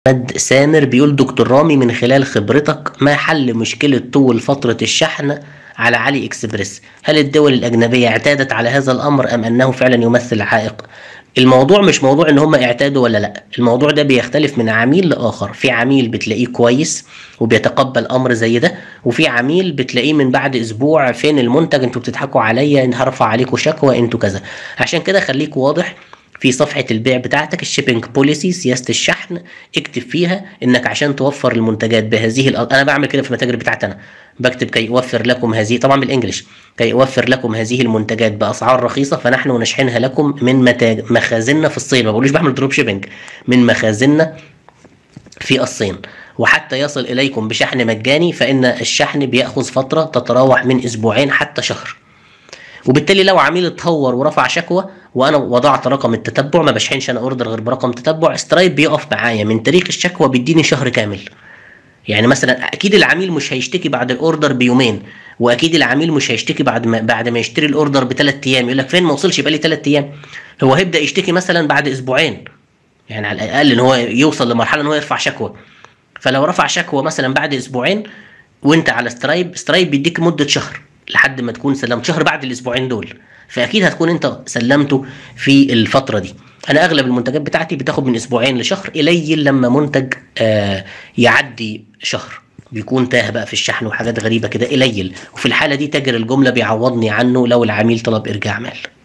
محمد سامر بيقول دكتور رامي من خلال خبرتك ما حل مشكلة طول فترة الشحن على علي اكسبريس هل الدول الأجنبية اعتادت على هذا الأمر أم أنه فعلا يمثل عائق الموضوع مش موضوع ان هم اعتادوا ولا لا الموضوع ده بيختلف من عميل لاخر في عميل بتلاقيه كويس وبيتقبل امر زي ده وفي عميل بتلاقيه من بعد اسبوع فين المنتج انتوا بتضحكوا عليا ان هرفع عليكم شكوى انتوا كذا عشان كده خليك واضح في صفحة البيع بتاعتك الشيبنج بوليسي سياسة الشحن اكتب فيها انك عشان توفر المنتجات بهذه الأ... انا بعمل كده في المتاجر بتاعتي انا بكتب كي يوفر لكم هذه طبعا بالانجلش كي يوفر لكم هذه المنتجات باسعار رخيصه فنحن نشحنها لكم من متاج... مخازننا في الصين ما بقولوش بعمل دروب شيبنج من مخازننا في الصين وحتى يصل اليكم بشحن مجاني فان الشحن بياخذ فتره تتراوح من اسبوعين حتى شهر وبالتالي لو عميل اتهور ورفع شكوى وانا وضعت رقم التتبع ما بشحنش انا اوردر غير برقم تتبع سترايب بيقف معايا من تاريخ الشكوى بيديني شهر كامل يعني مثلا اكيد العميل مش هيشتكي بعد الاوردر بيومين واكيد العميل مش هيشتكي بعد ما بعد ما يشتري الاوردر بثلاث ايام يقول لك فين ما وصلش بقى لي ثلاث ايام هو هيبدا يشتكي مثلا بعد اسبوعين يعني على الاقل ان هو يوصل لمرحله ان هو يرفع شكوى فلو رفع شكوى مثلا بعد اسبوعين وانت على سترايب سترايب بيديك مده شهر لحد ما تكون سلمت شهر بعد الاسبوعين دول فاكيد هتكون انت سلمته في الفتره دي انا اغلب المنتجات بتاعتي بتاخد من اسبوعين لشهر قليل لما منتج آه يعدي شهر بيكون تاه بقى في الشحن وحاجات غريبه كده قليل وفي الحاله دي تاجر الجمله بيعوضني عنه لو العميل طلب ارجاع مال